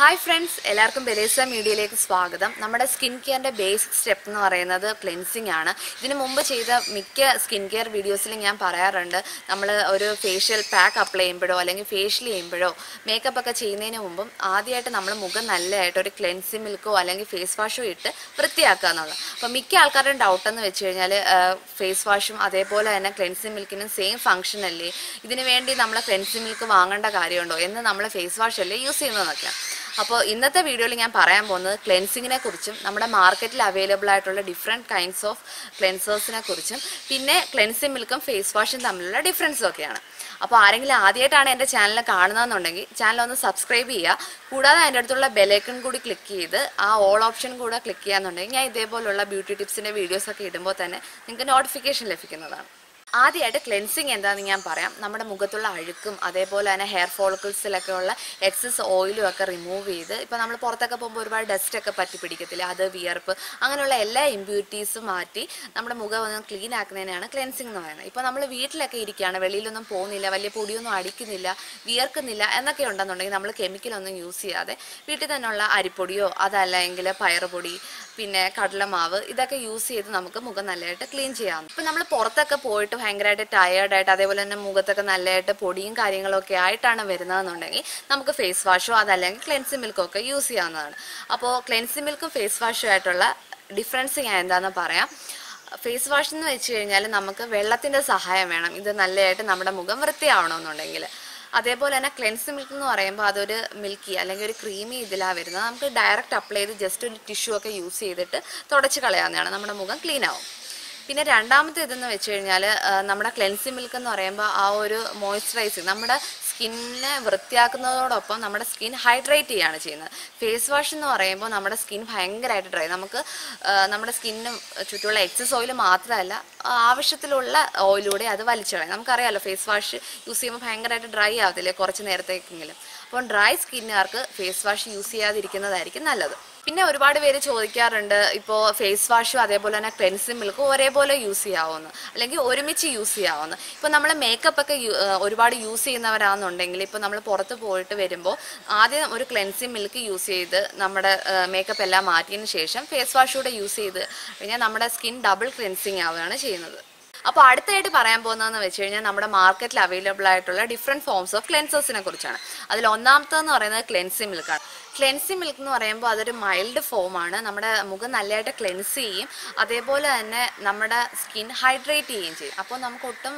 hi friends എല്ലാവർക്കും ബെലേസ മീഡിയയിലേക്ക് സ്വാഗതം നമ്മുടെ സ്കിൻ കെയറിൻ്റെ ബേസിക് സ്റ്റെപ്പ് എന്ന് പറയുന്നത് ക്ലെൻസിങ് ആണ് ഇതിനു മുമ്പ് ചെയ്ത മിക്ക സ്കിൻ കെയർ വീഡിയോസിലും ഞാൻ പറയാറുണ്ട് നമ്മൾ ഒരു ഫേഷ്യൽ പാക്ക് അപ്ലൈ ചെയ്യുമ്പോഴോ അല്ലെങ്കിൽ ഫേഷ്യൽ ചെയ്യുമ്പോഴോ മേക്കപ്പ് ഒക്കെ ചെയ്യുന്നതിന് മുമ്പും ആദ്യമായിട്ട് നമ്മൾ മുഖം നല്ലതായിട്ട് ഒരു ക്ലെൻസിങ് മിൽക്കോ അല്ലെങ്കിൽ ഫേസ് വാഷോ ഇട്ട് വൃത്തിയാക്കുക എന്നുള്ളത് അപ്പോൾ മിക്ക ആൾക്കാരുടെയും ഡൗട്ട് എന്ന് വെച്ച് കഴിഞ്ഞാൽ ഫേസ് വാഷും അതേപോലെ തന്നെ ക്ലെൻസിങ് മിൽക്കിനും സെയിം ഫംഗ്ഷൻ അല്ലേ ഇതിന് വേണ്ടി നമ്മൾ ക്ലെൻസിങ് മിൽക്ക് വാങ്ങേണ്ട കാര്യമുണ്ടോ എന്ന് നമ്മൾ ഫേസ് വാഷ് അല്ലേ യൂസ് ചെയ്യുന്നതെന്നൊക്കെയാണ് അപ്പോൾ ഇന്നത്തെ വീഡിയോയിൽ ഞാൻ പറയാൻ പോകുന്നത് ക്ലെൻസിങ്ങിനെ കുറിച്ചും നമ്മുടെ മാർക്കറ്റിൽ അവൈലബിൾ ആയിട്ടുള്ള ഡിഫറെൻറ്റ് കൈൻഡ്സ് ഓഫ് ക്ലെൻസേഴ്സിനെ കുറിച്ചും പിന്നെ ക്ലെൻസിങ് മിൽക്കും ഫേസ് വാഷും തമ്മിലുള്ള ഡിഫറൻസും ഒക്കെയാണ് അപ്പോൾ ആരെങ്കിലും ആദ്യമായിട്ടാണ് എൻ്റെ ചാനൽ കാണുന്നതെന്നുണ്ടെങ്കിൽ ചാനൽ ഒന്ന് സബ്സ്ക്രൈബ് ചെയ്യുക കൂടാതെ അതിൻ്റെ അടുത്തുള്ള ബെലൈക്കൺ കൂടി ക്ലിക്ക് ചെയ്ത് ആ ഓൾ ഓപ്ഷൻ കൂടെ ക്ലിക്ക് ചെയ്യാന്നുണ്ടെങ്കിൽ ഞാൻ ഇതേപോലുള്ള ബ്യൂട്ടി ടിപ്സിൻ്റെ വീഡിയോസൊക്കെ ഇടുമ്പോൾ തന്നെ നിങ്ങൾക്ക് നോട്ടിഫിക്കേഷൻ ലഭിക്കുന്നതാണ് ആദ്യമായിട്ട് ക്ലെൻസിങ് എന്താണെന്ന് ഞാൻ പറയാം നമ്മുടെ മുഖത്തുള്ള അഴുക്കും അതേപോലെ തന്നെ ഹെയർ ഫോളിക്കിൾസിലൊക്കെ ഉള്ള എക്സസ് ഓയിലും ഒക്കെ റിമൂവ് ചെയ്ത് ഇപ്പോൾ നമ്മൾ പുറത്തൊക്കെ പോകുമ്പോൾ ഒരുപാട് ഡസ്റ്റ് ഒക്കെ പറ്റി പിടിക്കത്തില്ല അത് വിയർപ്പ് അങ്ങനെയുള്ള എല്ലാ ഇമ്പ്യൂരിറ്റീസും മാറ്റി നമ്മുടെ മുഖം ഒന്ന് ക്ലീൻ ആക്കുന്നതിനാണ് ക്ലെൻസിങ് എന്ന് പറയുന്നത് ഇപ്പോൾ നമ്മൾ വീട്ടിലൊക്കെ ഇരിക്കുകയാണ് വെളിയിലൊന്നും പോകുന്നില്ല വലിയ പൊടിയൊന്നും അടിക്കുന്നില്ല വിയർക്കുന്നില്ല എന്നൊക്കെ ഉണ്ടെന്നുണ്ടെങ്കിൽ നമ്മൾ കെമിക്കലൊന്നും യൂസ് ചെയ്യാതെ വീട്ടിൽ തന്നെയുള്ള അരിപ്പൊടിയോ അതല്ലെങ്കിൽ പയറുപൊടി പിന്നെ കടലമാവ് ഇതൊക്കെ യൂസ് ചെയ്ത് നമുക്ക് മുഖം നല്ലതായിട്ട് ക്ലീൻ ചെയ്യാം ഇപ്പം നമ്മൾ പുറത്തൊക്കെ പോയിട്ട് ഭയങ്കരമായിട്ട് ടയേർഡായിട്ട് അതേപോലെ തന്നെ മുഖത്തൊക്കെ നല്ലതായിട്ട് പൊടിയും കാര്യങ്ങളൊക്കെ ആയിട്ടാണ് വരുന്നതെന്നുണ്ടെങ്കിൽ നമുക്ക് ഫേസ് വാഷോ അതല്ലെങ്കിൽ ക്ലെൻസിങ് മിൽക്കോ ഒക്കെ യൂസ് ചെയ്യാവുന്നതാണ് അപ്പോൾ ക്ലെൻസിങ് മിൽക്കും ഫേസ് വാഷും ആയിട്ടുള്ള ഡിഫറൻസ് ഞാൻ എന്താണെന്ന് പറയാം ഫേസ് വാഷ് എന്ന് വെച്ച് കഴിഞ്ഞാൽ നമുക്ക് വെള്ളത്തിൻ്റെ സഹായം വേണം ഇത് നല്ലതായിട്ട് നമ്മുടെ മുഖം വൃത്തിയാവണമെന്നുണ്ടെങ്കിൽ അതേപോലെ തന്നെ ക്ലെൻസ് മിൽക്ക് എന്ന് പറയുമ്പോൾ അതൊരു മിൽക്കി അല്ലെങ്കിൽ ഒരു ക്രീമി ഇതിലാണ് വരുന്നത് നമുക്ക് ഡയറക്റ്റ് അപ്ലൈ ചെയ്ത് ജസ്റ്റ് ഒരു ടിഷ്യൂ ഒക്കെ യൂസ് ചെയ്തിട്ട് തുടച്ച് കളയാവുന്നതാണ് നമ്മുടെ മുഖം ക്ലീൻ ആവും പിന്നെ രണ്ടാമത്തെ ഇതെന്ന് വെച്ച് കഴിഞ്ഞാൽ നമ്മുടെ ക്ലെൻസി മിൽക്ക് എന്ന് പറയുമ്പോൾ ആ ഒരു മോയ്സ്ചറൈസിങ് നമ്മുടെ സ്കിന്നിനെ വൃത്തിയാക്കുന്നതോടൊപ്പം നമ്മുടെ സ്കിൻ ഹൈഡ്രേറ്റ് ചെയ്യുകയാണ് ചെയ്യുന്നത് ഫേസ് വാഷ് എന്ന് പറയുമ്പോൾ നമ്മുടെ സ്കിൻ ഭയങ്കരമായിട്ട് ഡ്രൈ നമുക്ക് ആ, നമ്മുടെ സ്കിന്നും ചുറ്റുമുള്ള എക്സസ് ഓയിൽ മാത്രമല്ല ആ, ആവശ്യത്തിലുള്ള ഓയിലൂടെ അത് വലിച്ചു കളയും നമുക്കറിയാമല്ലോ ഫേസ് വാഷ് യൂസ് ചെയ്യുമ്പോൾ ഭയങ്കരമായിട്ട് ഡ്രൈ ആവത്തില്ലേ കുറച്ച് നേരത്തേക്കെങ്കിലും അപ്പം ഡ്രൈ സ്കിന്നുകാർക്ക് ഫേസ് വാഷ് യൂസ് ചെയ്യാതിരിക്കുന്നതായിരിക്കും നല്ലത് പിന്നെ ഒരുപാട് പേര് ചോദിക്കാറുണ്ട് ഇപ്പോൾ ഫേസ് വാഷും അതേപോലെ തന്നെ ക്ലെൻസിങ് മിൽക്കും ഒരേപോലെ യൂസ് ചെയ്യാവുന്നു അല്ലെങ്കിൽ ഒരുമിച്ച് യൂസ് ചെയ്യാവുന്നു ഇപ്പോൾ നമ്മൾ മേക്കപ്പ് ഒക്കെ യു- ഏഹ് ഒരുപാട് യൂസ് ചെയ്യുന്നവരാണെന്നുണ്ടെങ്കിൽ ഇപ്പോൾ നമ്മൾ പുറത്ത് പോയിട്ട് വരുമ്പോൾ ആദ്യം ഒരു ക്ലെൻസിങ് മിൽക്ക് യൂസ് ചെയ്ത് നമ്മുടെ മേക്കപ്പ് എല്ലാം മാറ്റിയതിന് ശേഷം ഫേസ് വാഷ് കൂടെ യൂസ് ചെയ്ത് കഴിഞ്ഞാൽ നമ്മുടെ സ്കിൻ ഡബിൾ ക്ലെൻസിങ് ആവുകയാണ് ചെയ്യുന്നത് അപ്പോൾ അടുത്തായിട്ട് പറയാൻ പോകുന്നതെന്ന് വെച്ച് കഴിഞ്ഞാൽ നമ്മുടെ മാർക്കറ്റിൽ അവൈലബിൾ ആയിട്ടുള്ള ഡിഫറെൻറ്റ് ഫോംസ് ഓഫ് ക്ലെൻസേഴ്സിനെ കുറിച്ചാണ് അതിൽ ഒന്നാമത്തേന്ന് പറയുന്നത് ക്ലെൻസിങ് മിൽക്കാണ് ക്ലെൻസിങ് മിൽക്ക് എന്ന് പറയുമ്പോൾ അതൊരു മൈൽഡ് ഫോമാണ് നമ്മുടെ മുഖം നല്ലതായിട്ട് ക്ലെൻസ് ചെയ്യും അതേപോലെ തന്നെ നമ്മുടെ സ്കിൻ ഹൈഡ്രേറ്റ് ചെയ്യുകയും ചെയ്യും അപ്പോൾ നമുക്ക് ഒട്ടും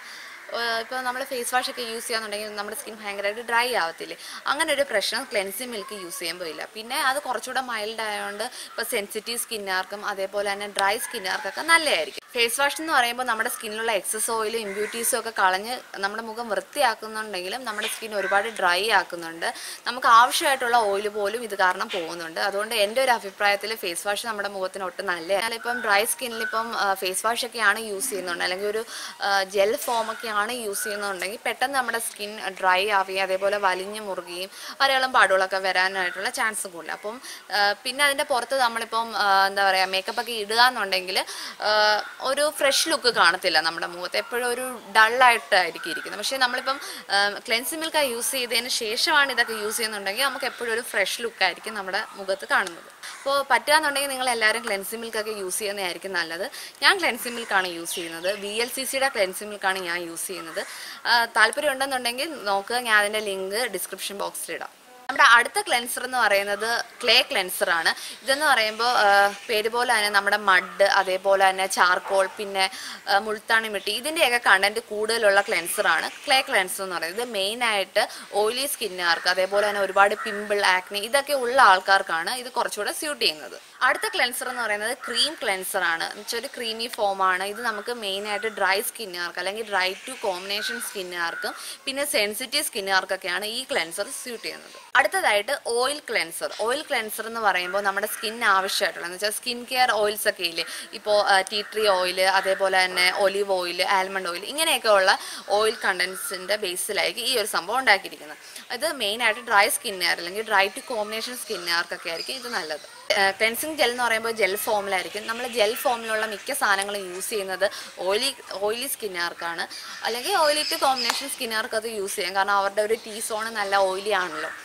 ഇപ്പോൾ നമ്മൾ ഫേസ് വാഷ് ഒക്കെ യൂസ് ചെയ്യാന്നുണ്ടെങ്കിൽ നമ്മുടെ സ്കിൻ ഭയങ്കരമായിട്ട് ഡ്രൈ ആവത്തില്ലേ അങ്ങനെ ഒരു പ്രശ്നം ക്ലെൻസിങ് മിൽക്ക് യൂസ് ചെയ്യുമ്പോൾ ഇല്ല പിന്നെ അത് കുറച്ചുകൂടെ മൈൽഡ് ആയതുകൊണ്ട് ഇപ്പോൾ സെൻസിറ്റീവ് സ്കിന്നുകാർക്കും അതേപോലെ തന്നെ ഡ്രൈ സ്കിന്നുകാർക്കൊക്കെ നല്ലതായിരിക്കും ഫേസ് വാഷ് എന്ന് പറയുമ്പോൾ നമ്മുടെ സ്കിന്നിലുള്ള എക്സസ് ഓയിലും ഇമ്പ്യൂട്ടീസും ഒക്കെ കളഞ്ഞ് നമ്മുടെ മുഖം വൃത്തിയാക്കുന്നുണ്ടെങ്കിലും നമ്മുടെ സ്കിൻ ഒരുപാട് ഡ്രൈ ആക്കുന്നുണ്ട് നമുക്ക് ആവശ്യമായിട്ടുള്ള ഓയിൽ പോലും ഇത് കാരണം പോകുന്നുണ്ട് അതുകൊണ്ട് എൻ്റെ ഒരു അഭിപ്രായത്തിൽ ഫേസ് വാഷ് നമ്മുടെ മുഖത്തിന് ഒട്ടും നല്ലതാണ് ഇപ്പം ഡ്രൈ സ്കിന്നിൽ ഇപ്പം ഫേസ് വാഷ് ഒക്കെയാണ് യൂസ് ചെയ്യുന്നുണ്ട് അല്ലെങ്കിൽ ഒരു ജെൽ ഫോം ഒക്കെയാണ് യൂസ് ചെയ്യുന്നുണ്ടെങ്കിൽ പെട്ടെന്ന് നമ്മുടെ സ്കിൻ ഡ്രൈ ആവുകയും അതേപോലെ വലിഞ്ഞു മുറുകയും വരകളും പാടുകളൊക്കെ വരാനായിട്ടുള്ള ചാൻസ് കൂടുതൽ അപ്പം ആ, പിന്നെ അതിൻ്റെ പുറത്ത് നമ്മളിപ്പം ആ, എന്താ പറയുക മേക്കപ്പ് ഒക്കെ ഇടുക എന്നുണ്ടെങ്കിൽ ആ, ഒരു ഫ്രഷ് ലുക്ക് കാണത്തില്ല നമ്മുടെ മുഖത്ത് എപ്പോഴും ഒരു ഡള്ളായിട്ടായിരിക്കും ഇരിക്കുന്നത് പക്ഷേ നമ്മളിപ്പം ക്ലെൻസിങ് മിൽക്ക് യൂസ് ചെയ്തതിന് ശേഷമാണ് ഇതൊക്കെ യൂസ് ചെയ്യുന്നുണ്ടെങ്കിൽ നമുക്ക് എപ്പോഴും ഒരു ഫ്രഷ് ലുക്കായിരിക്കും നമ്മുടെ മുഖത്ത് കാണുന്നത് അപ്പോൾ പറ്റുകയെന്നുണ്ടെങ്കിൽ നിങ്ങൾ എല്ലാവരും ക്ലെൻസിങ് മിൽക്ക് ഒക്കെ യൂസ് ചെയ്യുന്നതായിരിക്കും നല്ലത് ഞാൻ ക്ലെൻസിങ് മിൽക്കാണ് യൂസ് ചെയ്യുന്നത് V L C C cleansing മിൽക്കാണ് ഞാൻ യൂസ് ചെയ്യുന്നത് ആ, താല്പര്യം ഉണ്ടെന്നുണ്ടെങ്കിൽ നോക്കുക ഞാൻ അതിൻ്റെ ലിങ്ക് ഡിസ്ക്രിപ്ഷൻ ബോക്സിലിടാം നമ്മുടെ അടുത്ത ക്ലെൻസർ എന്ന് പറയുന്നത് ക്ലേ ക്ലെൻസർ ആണ് ഇതെന്ന് പറയുമ്പോൾ ആ, പേര് പോലെ തന്നെ നമ്മുടെ മഡ് അതേപോലെ തന്നെ ചാർക്കോൾ പിന്നെ ആ, മുൾത്താണി മിട്ടി ഇതിൻ്റെയൊക്കെ കണ്ടന്റ് കൂടുതലുള്ള ക്ലെൻസർ ആണ് ക്ലേ ക്ലെൻസർ എന്ന് പറയുന്നത് ഇത് മെയിനായിട്ട് ഓയിലി സ്കിന്നുകാർക്ക് അതേപോലെ തന്നെ ഒരുപാട് പിമ്പിൾ ആക്നി ഇതൊക്കെ ഉള്ള ആൾക്കാർക്കാണ് ഇത് കുറച്ചുകൂടെ സ്യൂട്ട് ചെയ്യുന്നത് അടുത്ത ക്ലെൻസർ എന്ന് പറയുന്നത് ക്രീം ക്ലെൻസർ ആണ് എന്നുവെച്ചാൽ ഒരു ക്രീമി ഫോം ആണ് ഇത് നമുക്ക് മെയിനായിട്ട് ഡ്രൈ സ്കിന്നുകാർക്ക് അല്ലെങ്കിൽ ഡ്രൈ ടു കോമ്പിനേഷൻ സ്കിന്നുകാർക്കും പിന്നെ സെൻസിറ്റീവ് സ്കിന്നുകാർക്കൊക്കെയാണ് ഈ ക്ലെൻസർ സ്യൂട്ട് ചെയ്യുന്നത് അടുത്തതായിട്ട് ഓയിൽ ക്ലെൻസർ ഓയിൽ ക്ലെൻസർ എന്ന് പറയുമ്പോൾ നമ്മുടെ സ്കിൻ ആവശ്യമായിട്ടുള്ള എന്ന് വെച്ചാൽ സ്കിൻ കെയർ ഓയിൽസ് ഒക്കെ ഇല്ലേ ഇപ്പോൾ ടീ ട്രീ ഓയിൽ അതേപോലെ തന്നെ ഒലിവ് ഓയിൽ ആൽമണ്ട് ഓയിൽ ഇങ്ങനെയൊക്കെയുള്ള ഓയിൽ കണ്ടൻസിൻ്റെ ബേസിലായിരിക്കും ഈ ഒരു സംഭവം ഉണ്ടാക്കിയിരിക്കുന്നത് ഇത് മെയിനായിട്ട് ഡ്രൈ സ്കിന്നുകാർ അല്ലെങ്കിൽ ഡ്രൈ ടു കോമ്പിനേഷൻ സ്കിന്നുകാർക്കൊക്കെ ആയിരിക്കും ഇത് നല്ലത് ക്ലെൻസിങ് ജെൽ എന്ന് പറയുമ്പോൾ ജെൽ ഫോമിലായിരിക്കും നമ്മൾ ജെൽ ഫോമിലുള്ള മിക്ക സാധനങ്ങളും യൂസ് ചെയ്യുന്നത് ഓയിലി ഓയിലി സ്കിന്നുകാർക്കാണ് അല്ലെങ്കിൽ ഓയിലി ടു കോമ്പിനേഷൻ സ്കിന്നുകാർക്ക് അത് യൂസ് ചെയ്യാം കാരണം അവരുടെ ഒരു ടീ സോൺ നല്ല ഓയിലി ആണല്ലോ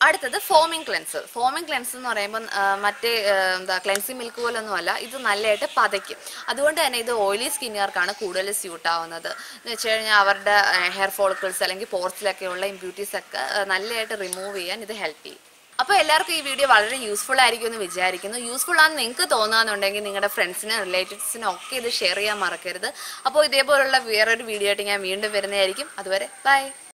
അടുത്തത് ഫോമിംഗ് ക്ലെൻസർ ഫോമിംഗ് ക്ലെൻസർ എന്ന് പറയുമ്പോൾ ആ, മറ്റേ ആ, എന്താ ക്ലെൻസിങ് മിൽക്ക് പോലൊന്നും അല്ല ഇത് നല്ലതായിട്ട് പതയ്ക്കും അതുകൊണ്ട് തന്നെ ഇത് ഓയിലി സ്കിന്നുകാർക്കാണ് കൂടുതൽ സ്യൂട്ട് ആവുന്നത് എന്ന് വെച്ച് കഴിഞ്ഞാൽ അവരുടെ ഹെയർ ഫോളിക്കിൾസ് അല്ലെങ്കിൽ പോർട്സിലൊക്കെ ഉള്ള ഇമ്പ്യൂട്ടീസ് ഒക്കെ ആ, നല്ലതായിട്ട് റിമൂവ് ചെയ്യാൻ ഇത് ഹെൽപ്പ് ചെയ്യും അപ്പോൾ എല്ലാവർക്കും ഈ വീഡിയോ വളരെ യൂസ്ഫുൾ ആയിരിക്കും എന്ന് വിചാരിക്കുന്നു യൂസ്ഫുൾ ആണെന്ന് നിങ്ങൾക്ക് തോന്നുകയാണെന്നുണ്ടെങ്കിൽ നിങ്ങളുടെ ഫ്രണ്ട്സിനും റിലേറ്റീവ്സിനും ഒക്കെ ഇത് ഷെയർ ചെയ്യാൻ മറക്കരുത് അപ്പോൾ ഇതേപോലുള്ള വേറൊരു വീഡിയോ ആയിട്ട് ഞാൻ വീണ്ടും വരുന്നതായിരിക്കും അതുവരെ ബൈ